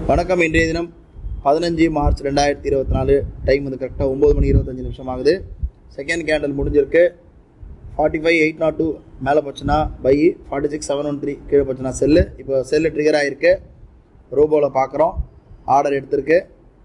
வணக்கம் இன்றைய தினம் பதினஞ்சு மார்ச் ரெண்டாயிரத்தி இருபத்தி நாலு டைம் வந்து கரெக்டாக ஒம்பது மணி இருபத்தஞ்சு நிமிஷம் ஆகுது செகண்ட் கேண்டல் முடிஞ்சிருக்கு forty five eight nought two மேலே போச்சுன்னா buy forty six seven one three கீழே போச்சுன்னா செல்லு இப்போ செல்லு ட்ரிகர் ஆகிருக்கு ரோபோவில் பார்க்குறோம் ஆர்டர் எடுத்திருக்கு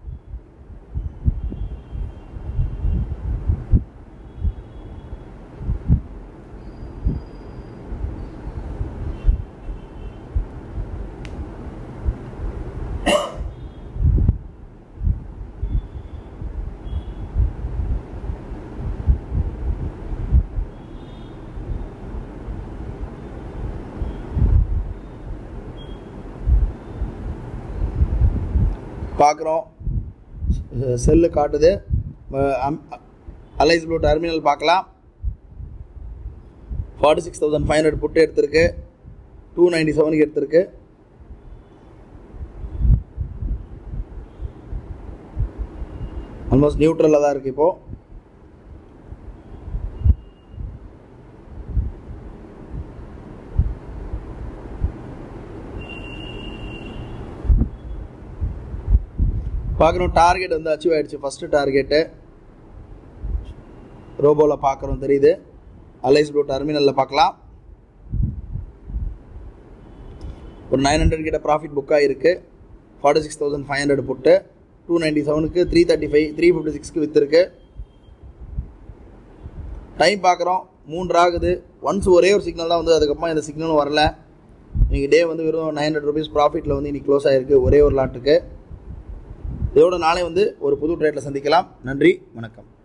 பார்க்குறோம் செல்லு காட்டுது அலைஸ் ப்ளூ டெர்மினல் பார்க்கலாம் forty six thousand five hundred put எடுத்திருக்கு டூ நைன்டி செவனுக்கு எடுத்திருக்கு ஆல்மோஸ்ட் நியூட்ரலில் தான் இருக்குது இப்போது பார்க்குறோம் டார்கெட் வந்து அச்சீவ் ஆகிடுச்சு ஃபஸ்ட்டு டார்கெட்டு ரோபோவில் பார்க்குறோம் தெரியுது அலைஸ் ப்ளூ டெர்மினலில் பார்க்கலாம் ஒரு நைன் ஹண்ட்ரட் கிட்ட ப்ராஃபிட் புக் ஆகிருக்கு forty six thousand five hundred put two ninety செவனுக்கு three thirty five three fifty சிக்ஸ்க்கு விற்றுருக்கு டைம் பார்க்குறோம் மூன்று ஆகுது ஒன்ஸ் ஒரே ஒரு சிக்னல் தான் வந்து அதுக்கப்புறம் இந்த சிக்னலும் வரல நீங்கள் டே வந்து வெறும் நைன் ஹண்ட்ரட் ருபீஸ் ப்ராஃபிட்டில் வந்து இன்னைக்கு க்ளோஸ் ஆகிருக்கு ஒரே ஒரு லாட்டுக்கு இதோட நாளை வந்து ஒரு புது ட்ரேட்டில் சந்திக்கலாம் நன்றி வணக்கம்